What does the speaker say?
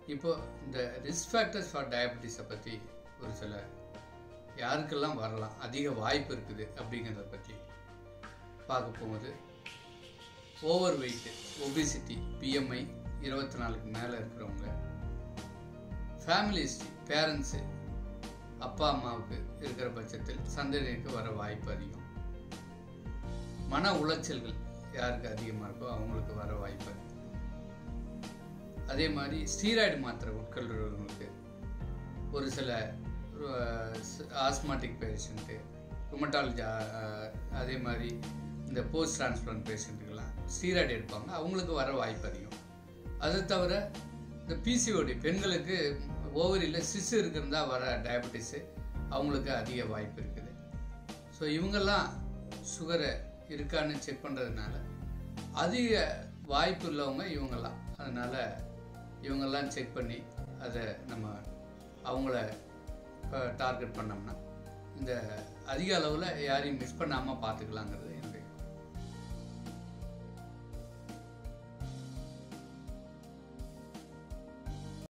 இப்போ இந்த risk factors for டயபெட்டிஸை பற்றி ஒரு சில யாருக்கெல்லாம் வரலாம் அதிக வாய்ப்பு இருக்குது அப்படிங்கிறத பற்றி பார்க்க போகும்போது ஓவர் வெயிட்டு ஒபிசிட்டி பிஎம்ஐ இருபத்தி நாலுக்கு மேலே இருக்கிறவங்க ஃபேமிலி ஹிஸ்ட்ரி பேரண்ட்ஸு அப்பா அம்மாவுக்கு இருக்கிற பட்சத்தில் சந்ததிக்கு வர வாய்ப்பு அதிகம் மன உளைச்சல்கள் யாருக்கு அதிகமாக இருக்கோ அவங்களுக்கு வர வாய்ப்பு அதிகம் அதே மாதிரி ஸ்டீராய்டு மாத்திரை உட்கொள்றவங்களுக்கு ஒரு சில ஆஸ்மாட்டிக் பேஷண்ட்டு ருமட்டாலஜி அதே மாதிரி இந்த போஸ்ட் டிரான்ஸ்பிளான்ட் பேஷண்ட்டுக்கெல்லாம் ஸ்டீராய்டு எடுப்பாங்க அவங்களுக்கு வர வாய்ப்பு அதிகம் அது தவிர இந்த பிசிஓடி பெண்களுக்கு ஓவரியில் சிசு இருக்கிறதா வர டயபெட்டிஸு அவங்களுக்கு அதிக வாய்ப்பு இருக்குது ஸோ இவங்கெல்லாம் சுகரை இருக்கான்னு செக் பண்ணுறதுனால அதிக வாய்ப்பு உள்ளவங்க இவங்கெல்லாம் அதனால் இவங்கெல்லாம் செக் பண்ணி அதை நம்ம அவங்கள டார்கெட் பண்ணோம்னா இந்த அதிக அளவில் யாரையும் மிஸ் பண்ணாமல் பார்த்துக்கலாங்கிறது